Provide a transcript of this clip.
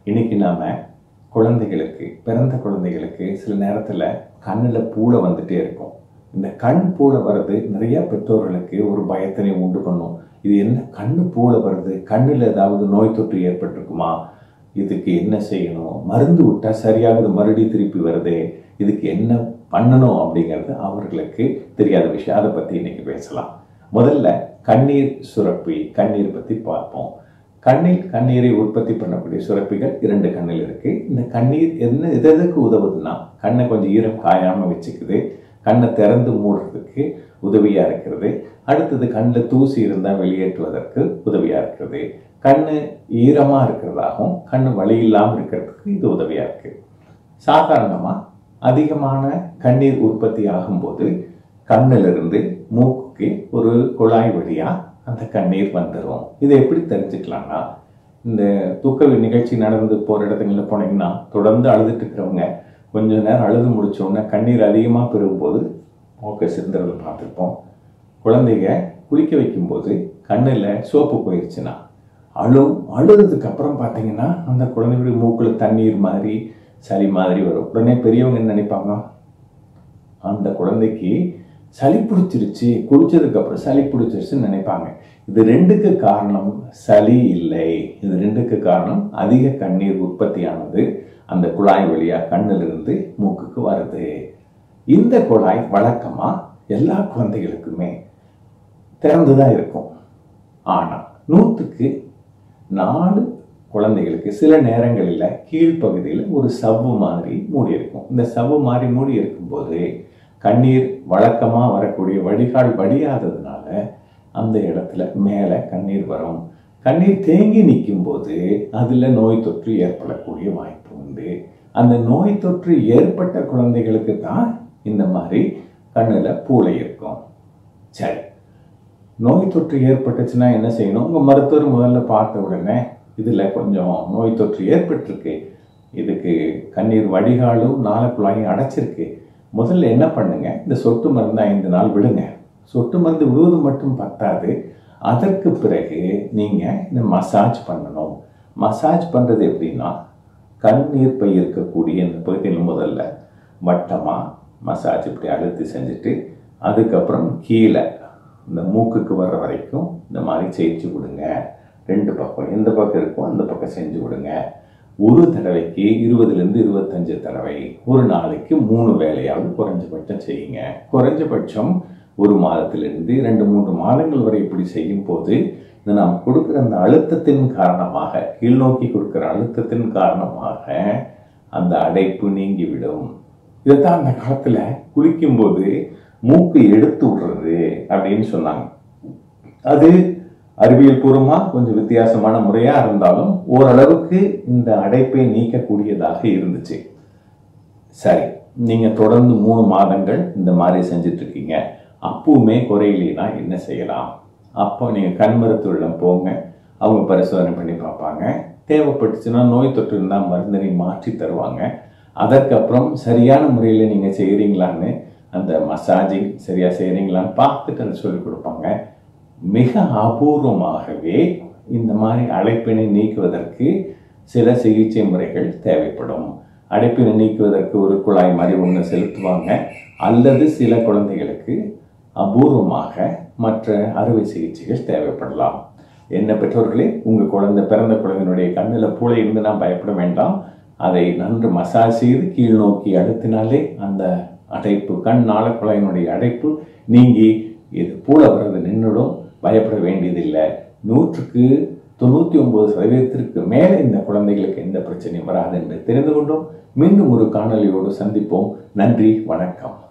இன்னைக்கு நாம குழந்தைகளுக்கு பிறந்த குழந்தைகளுக்கு சில நேரத்தில் கண்ணில் பூளை வந்துட்டே இருக்கும் இந்த கண் பூளை வர்றது நிறைய பெற்றோர்களுக்கு ஒரு பயத்தினை உண்டு பண்ணும் இது என்ன கண்ணு பூளை வருது கண்ணில் ஏதாவது நோய் தொற்று ஏற்பட்டிருக்குமா இதுக்கு என்ன செய்யணும் மருந்து விட்டா சரியாகுது மறுபடியும் திருப்பி வருதே இதுக்கு என்ன பண்ணணும் அப்படிங்கிறது அவர்களுக்கு தெரியாத விஷயம் அதை பற்றி இன்னைக்கு பேசலாம் முதல்ல கண்ணீர் சுரப்பி கண்ணீர் பற்றி பார்ப்போம் கண்ணில் கண்ணீரை உற்பத்தி பண்ணக்கூடிய சுரப்பிகள் இரண்டு கண்ணில் இருக்கு இந்த கண்ணீர் என்ன எது எதுக்கு உதவுதுன்னா கண்ணை கொஞ்சம் ஈரம் காயாம வச்சுக்குது கண்ணை திறந்து மூடுறதுக்கு உதவியா இருக்கிறது அடுத்தது கண்ணில் தூசி இருந்தால் வெளியேற்றுவதற்கு உதவியா இருக்கிறது கண்ணு ஈரமா இருக்கிறதாகவும் கண்ணு வலி இல்லாமல் இருக்கிறதுக்கு இது உதவியா இருக்கு சாதாரணமா அதிகமான கண்ணீர் உற்பத்தி ஆகும்போது கண்ணிலிருந்து மூக்குக்கு ஒரு குழாய் வழியா அந்த கண்ணீர் வந்துடும் இதை எப்படி தெரிஞ்சுக்கலாம்னா இந்த தூக்க நிகழ்ச்சி நடந்து போற இடத்துங்களில் போனீங்கன்னா தொடர்ந்து அழுதுட்டு இருக்கிறவங்க கொஞ்ச நேரம் அழுது முடிச்ச உடனே கண்ணீர் அதிகமாக பெறும்போது மூக்கை சிந்துறதை பார்த்துருப்போம் குழந்தைங்க குளிக்க வைக்கும்போது கண்ணில் சோப்பு போயிடுச்சுன்னா அழும் அழுதுக்கு அப்புறம் பார்த்தீங்கன்னா அந்த குழந்தைகளுடைய மூக்கில் தண்ணீர் மாதிரி சளி மாதிரி வரும் உடனே பெரியவங்க என்ன நினைப்பாங்க அந்த குழந்தைக்கு சளி பிடிச்சிருச்சு குளிச்சதுக்கு அப்புறம் சளி பிடிச்சிருச்சுன்னு நினைப்பாங்க இது ரெண்டுக்கு காரணம் சளி இல்லை இது ரெண்டுக்கு காரணம் அதிக கண்ணீர் உற்பத்தியானது அந்த குழாய் வழியா கண்ணிலிருந்து மூக்குக்கு வருது இந்த குழாய் வழக்கமா எல்லா குழந்தைகளுக்குமே திறந்துதான் இருக்கும் ஆனா நூற்றுக்கு நாலு குழந்தைகளுக்கு சில நேரங்களில் கீழ்ப்பகுதியில் ஒரு சவ்வு மாதிரி மூடி இருக்கும் இந்த சவ்வு மாதிரி மூடி இருக்கும்போது கண்ணீர் வழக்கமாக வரக்கூடிய வடிகால் வடியாததுனால அந்த இடத்துல மேலே கண்ணீர் வரும் கண்ணீர் தேங்கி நிற்கும் போது அதில் நோய் தொற்று ஏற்படக்கூடிய வாய்ப்பு உண்டு அந்த நோய் தொற்று ஏற்பட்ட குழந்தைகளுக்கு தான் இந்த மாதிரி கண்ணில் பூளை இருக்கும் சரி நோய் தொற்று ஏற்பட்டுச்சுன்னா என்ன செய்யணும் உங்கள் மருத்துவர் முதல்ல பார்த்த உடனே இதில் கொஞ்சம் நோய் தொற்று ஏற்பட்டிருக்கு இதுக்கு கண்ணீர் வடிகாலும் நாளக்குழாயும் அடைச்சிருக்கு முதல்ல என்ன பண்ணுங்க இந்த சொட்டு மருந்து ஐந்து நாள் விடுங்க சொட்டு மருந்து விடுவது மட்டும் பத்தாது அதற்கு பிறகு நீங்கள் இந்த மசாஜ் பண்ணணும் மசாஜ் பண்ணுறது எப்படின்னா கண்ணீர் பை இருக்கக்கூடிய இந்த பகுதியில் முதல்ல வட்டமாக மசாஜ் இப்படி அழுத்தி செஞ்சுட்டு அதுக்கப்புறம் கீழே இந்த மூக்குக்கு வர்ற வரைக்கும் இந்த மாதிரி செஞ்சு விடுங்க ரெண்டு பக்கம் எந்த பக்கம் இருக்கோ அந்த பக்கம் செஞ்சு விடுங்க ஒரு தடவைக்கு இருபதுலேருந்து இருபத்தஞ்சு தடவை ஒரு நாளைக்கு மூணு வேலையாவது குறைஞ்சபட்சம் செய்யுங்க குறைஞ்சபட்சம் ஒரு மாதத்திலிருந்து ரெண்டு மூன்று மாதங்கள் வரை இப்படி செய்யும் போது இந்த நாம் கொடுக்குற அந்த அழுத்தத்தின் காரணமாக கீழ்நோக்கி கொடுக்குற அழுத்தத்தின் காரணமாக அந்த அடைப்பு நீங்கிவிடும் இதைத்தான் அந்த காலத்தில் குளிக்கும்போது மூக்கு எடுத்து விடுறது அப்படின்னு சொன்னாங்க அது அறிவியல் பூர்வமாக கொஞ்சம் வித்தியாசமான முறையாக இருந்தாலும் ஓரளவுக்கு இந்த அடைப்பை நீக்கக்கூடியதாக இருந்துச்சு சரி நீங்கள் தொடர்ந்து மூணு மாதங்கள் இந்த மாதிரி செஞ்சுட்டு இருக்கீங்க அப்பவுமே குறையிலேனா என்ன செய்யலாம் அப்போ நீங்கள் கண் மருத்துவரிடம் போங்க அவங்க பரிசோதனை பண்ணி பார்ப்பாங்க தேவைப்பட்டுச்சுன்னா நோய் தொற்று இருந்தால் மருந்தினை மாற்றி தருவாங்க அதற்கப்புறம் சரியான முறையில் நீங்கள் செய்கிறீங்களான்னு அந்த மசாஜிங் சரியாக செய்கிறீங்களான்னு பார்த்துட்டு அதை சொல்லிக் கொடுப்பாங்க மிக அபூர்வமாகவே இந்த மாதிரி அழைப்பினை நீக்குவதற்கு சில சிகிச்சை முறைகள் தேவைப்படும் அடைப்பினை நீக்குவதற்கு ஒரு குழாய் மாதிரி ஒன்று செலுத்துவாங்க அல்லது சில குழந்தைகளுக்கு அபூர்வமாக மற்ற அறுவை சிகிச்சைகள் தேவைப்படலாம் என்ன பெற்றோர்களே உங்கள் குழந்தை பிறந்த குழந்தையினுடைய கண்ணில் பூளை இருந்து நான் பயப்பட வேண்டாம் அதை நன்று மசாஜ் செய்து கீழ் நோக்கி அழுத்தினாலே அந்த அடைப்பு கண் நாளக்குழாயினுடைய அடைப்பு நீங்கி இது பூளை வர்றது நின்றுடும் பயப்பட வேண்டியதில்லை நூற்றுக்கு தொண்ணூற்றி ஒன்பது சதவீதத்திற்கு மேலே இந்த குழந்தைகளுக்கு எந்த பிரச்சனையும் வராது என்று தெரிந்து கொண்டோம் மீண்டும் ஒரு காணொலியோடு சந்திப்போம் நன்றி வணக்கம்